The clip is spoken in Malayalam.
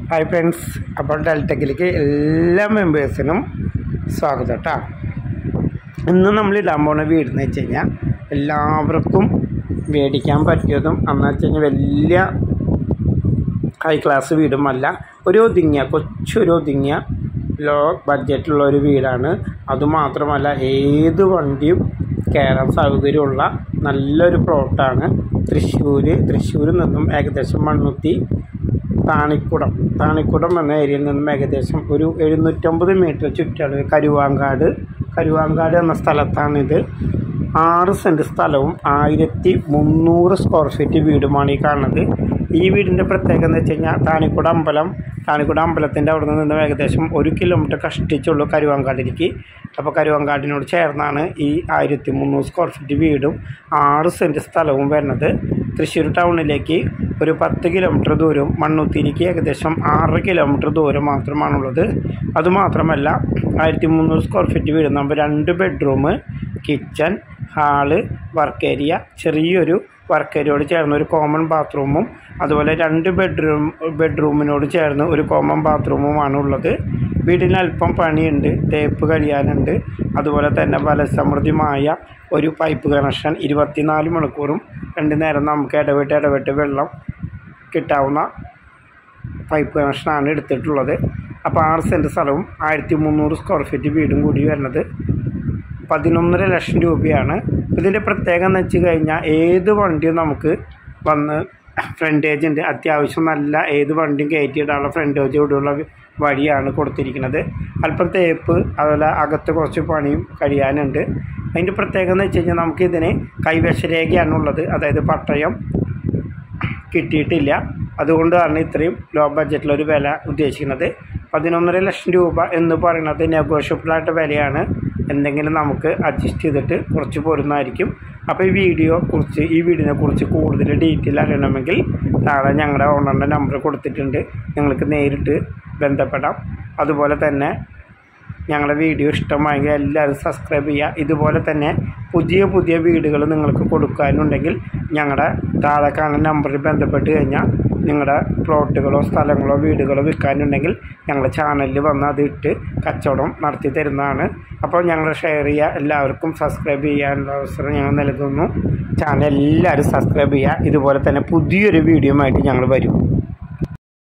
ഹായ് ഫ്രണ്ട്സ് അപ്പോൾ ഡെൽറ്റക്കിലേക്ക് എല്ലാ മെമ്പേഴ്സിനും സ്വാഗതം കേട്ടോ ഇന്ന് നമ്മൾ ഇടാൻ പോണ വീട് എന്ന് വെച്ച് കഴിഞ്ഞാൽ എല്ലാവർക്കും മേടിക്കാൻ പറ്റിയതും എന്ന് വെച്ച് കഴിഞ്ഞാൽ വലിയ ഹൈ ക്ലാസ് വീടുമല്ല ഒരു ഒതുങ്ങിയ കൊച്ചൊരു ഒതുങ്ങിയ ലോ ബഡ്ജറ്റിലുള്ള ഒരു വീടാണ് അതുമാത്രമല്ല ഏത് വണ്ടിയും കയറാൻ സൗകര്യമുള്ള നല്ലൊരു പ്ലോട്ടാണ് തൃശ്ശൂർ തൃശ്ശൂരിൽ നിന്നും ഏകദേശം മണ്ണുത്തി താണിക്കുടം താണിക്കുടം എന്ന ഏരിയയിൽ നിന്നും ഏകദേശം ഒരു എഴുന്നൂറ്റമ്പത് മീറ്റർ ചുറ്റളവ് കരുവാങ്കാട് കരുവാങ്കാട് എന്ന സ്ഥലത്താണിത് ആറ് സെൻറ്റ് സ്ഥലവും ആയിരത്തി മുന്നൂറ് സ്ക്വയർ ഫീറ്റ് വീടുമാണ് ഈ കാണുന്നത് ഈ വീടിൻ്റെ പ്രത്യേകത എന്ന് വെച്ച് കഴിഞ്ഞാൽ താണിക്കുട അമ്പലം താണിക്കുട അമ്പലത്തിൻ്റെ അവിടെ നിന്ന് ഏകദേശം ഒരു കിലോമീറ്റർ കഷ്ടിച്ചുള്ളൂ കരുവാങ്കാടിലേക്ക് അപ്പോൾ കരുവാങ്കാടിനോട് ചേർന്നാണ് ഈ ആയിരത്തി മുന്നൂറ് സ്ക്വയർ ഫീറ്റ് വീടും ആറ് സെൻറ്റ് സ്ഥലവും വരുന്നത് തൃശ്ശൂർ ടൗണിലേക്ക് ഒരു പത്ത് കിലോമീറ്റർ ദൂരവും മണ്ണുത്തിയിലേക്ക് ഏകദേശം ആറ് കിലോമീറ്റർ ദൂരം മാത്രമാണുള്ളത് അതുമാത്രമല്ല ആയിരത്തി മുന്നൂറ് സ്ക്വയർ ഫീറ്റ് വീട് നമ്മൾ രണ്ട് bedroom kitchen hall work area ചെറിയൊരു വർക്ക് ഏരിയയോട് ചേർന്ന് ഒരു കോമൺ ബാത്റൂമും അതുപോലെ രണ്ട് ബെഡ്റൂം ബെഡ്റൂമിനോട് ചേർന്ന് ഒരു കോമൺ ബാത്റൂമുമാണ് ഉള്ളത് വീടിന് അല്പം പണിയുണ്ട് തേപ്പ് കഴിയാനുണ്ട് അതുപോലെ തന്നെ ബലസമൃദ്ധിമായ ഒരു പൈപ്പ് കണക്ഷൻ ഇരുപത്തിനാല് മണിക്കൂറും രണ്ട് നേരം നമുക്ക് ഇടവിട്ട് ഇടവിട്ട് വെള്ളം കിട്ടാവുന്ന പൈപ്പ് കണക്ഷനാണ് എടുത്തിട്ടുള്ളത് അപ്പോൾ ആറ് സെൻറ്റ് സ്ഥലവും ആയിരത്തി മുന്നൂറ് സ്ക്വയർ ഫീറ്റ് വീടും കൂടി വരുന്നത് പതിനൊന്നര ലക്ഷം രൂപയാണ് ഇതിൻ്റെ പ്രത്യേകത എന്ന് വെച്ച് കഴിഞ്ഞാൽ ഏത് വണ്ടിയും നമുക്ക് വന്ന് ഫ്രണ്ടേജ് ഉണ്ട് അത്യാവശ്യം നല്ല ഏത് വണ്ടിയും കയറ്റിയിടാനുള്ള ഫ്രണ്ടേജ് ഇവിടെയുള്ള വഴിയാണ് കൊടുത്തിരിക്കുന്നത് അല്പം തേപ്പ് അതുപോലെ അകത്ത് കുറച്ച് പണിയും കഴിയാനുണ്ട് അതിൻ്റെ പ്രത്യേകത എന്ന് വെച്ച് കഴിഞ്ഞാൽ നമുക്കിതിന് കൈവശരേഖയാണുള്ളത് അതായത് പട്ടയം കിട്ടിയിട്ടില്ല അതുകൊണ്ടാണ് ഇത്രയും ലോ ബഡ്ജറ്റിലൊരു വില ഉദ്ദേശിക്കുന്നത് പതിനൊന്നര ലക്ഷം രൂപ എന്ന് പറയുന്നത് നെഗോഷ്യബിളായിട്ട് വിലയാണ് എന്തെങ്കിലും നമുക്ക് അഡ്ജസ്റ്റ് ചെയ്തിട്ട് കുറച്ച് പോരുന്നതായിരിക്കും അപ്പോൾ ഈ വീഡിയോ കുറിച്ച് ഈ വീടിനെ കുറിച്ച് കൂടുതൽ ഡീറ്റെയിൽ അറിയണമെങ്കിൽ താഴെ ഞങ്ങളുടെ ഓണറിൻ്റെ നമ്പർ കൊടുത്തിട്ടുണ്ട് നിങ്ങൾക്ക് നേരിട്ട് ബന്ധപ്പെടാം അതുപോലെ തന്നെ ഞങ്ങളുടെ വീഡിയോ ഇഷ്ടമായെങ്കിൽ എല്ലാവരും സബ്സ്ക്രൈബ് ചെയ്യുക ഇതുപോലെ തന്നെ പുതിയ പുതിയ വീടുകൾ നിങ്ങൾക്ക് കൊടുക്കാനുണ്ടെങ്കിൽ ഞങ്ങളുടെ താഴെ കാണുന്ന നമ്പറിൽ ബന്ധപ്പെട്ട് കഴിഞ്ഞാൽ നിങ്ങളുടെ പ്ലോട്ടുകളോ സ്ഥലങ്ങളോ വീടുകളോ വിൽക്കാനുണ്ടെങ്കിൽ ഞങ്ങളുടെ ചാനലിൽ വന്ന് അത് ഇട്ട് കച്ചവടം നടത്തി തരുന്നതാണ് അപ്പോൾ ഞങ്ങൾ ഷെയർ ചെയ്യുക എല്ലാവർക്കും സബ്സ്ക്രൈബ് ചെയ്യാനുള്ള അവസരം ഞങ്ങൾ നൽകുന്നു ചാനൽ എല്ലാവരും സബ്സ്ക്രൈബ് ചെയ്യുക ഇതുപോലെ തന്നെ പുതിയൊരു വീഡിയോ ആയിട്ട് ഞങ്ങൾ വരും